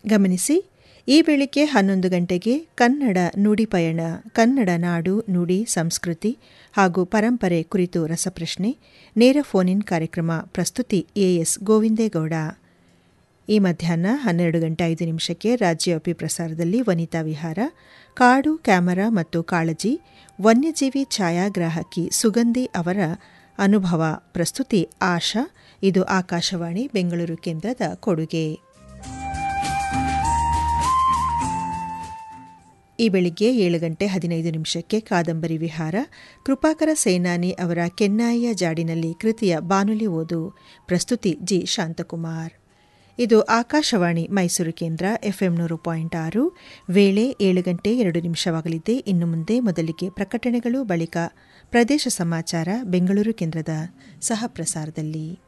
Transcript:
ಗಮನಿಸಿ ಈ ಬೆಳಿಗ್ಗೆ ಹನ್ನೊಂದು ಗಂಟೆಗೆ ಕನ್ನಡ ನುಡಿ ಪಯಣ ಕನ್ನಡ ನಾಡು ನುಡಿ ಸಂಸ್ಕೃತಿ ಹಾಗೂ ಪರಂಪರೆ ಕುರಿತು ರಸಪ್ರಶ್ನೆ ನೇರ ಫೋನ್ ಇನ್ ಕಾರ್ಯಕ್ರಮ ಪ್ರಸ್ತುತಿ ಎಎಸ್ ಗೋವಿಂದೇಗೌಡ ಈ ಮಧ್ಯಾಹ್ನ ಹನ್ನೆರಡು ಗಂಟೆ ಐದು ನಿಮಿಷಕ್ಕೆ ರಾಜ್ಯವ್ಯಾಪಿ ಪ್ರಸಾರದಲ್ಲಿ ವನಿತಾ ವಿಹಾರ ಕಾಡು ಕ್ಯಾಮರಾ ಮತ್ತು ಕಾಳಜಿ ವನ್ಯಜೀವಿ ಛಾಯಾಗ್ರಾಹಕಿ ಸುಗಂಧಿ ಅವರ ಅನುಭವ ಪ್ರಸ್ತುತಿ ಆಶಾ ಇದು ಆಕಾಶವಾಣಿ ಬೆಂಗಳೂರು ಕೇಂದ್ರದ ಕೊಡುಗೆ ಈ ಬೆಳಿಗ್ಗೆ ಏಳು ಗಂಟೆ ಹದಿನೈದು ನಿಮಿಷಕ್ಕೆ ಕಾದಂಬರಿ ವಿಹಾರ ಕೃಪಾಕರ ಸೇನಾನಿ ಅವರ ಕೆನ್ನಾಯಿಯ ಜಾಡಿನಲ್ಲಿ ಕೃತಿಯ ಬಾನುಲಿ ಓದು ಪ್ರಸ್ತುತಿ ಜಿ ಶಾಂತಕುಮಾರ್ ಇದು ಆಕಾಶವಾಣಿ ಮೈಸೂರು ಕೇಂದ್ರ ಎಫ್ಎಂ ನೂರು ಪಾಯಿಂಟ್ ಆರು ವೇಳೆ ಏಳು ಗಂಟೆ ಎರಡು ನಿಮಿಷವಾಗಲಿದೆ ಇನ್ನು ಮುಂದೆ ಮೊದಲಿಗೆ ಪ್ರಕಟಣೆಗಳು ಬಳಿಕ ಪ್ರದೇಶ ಸಮಾಚಾರ ಬೆಂಗಳೂರು ಕೇಂದ್ರದ ಸಹ ಪ್ರಸಾರದಲ್ಲಿ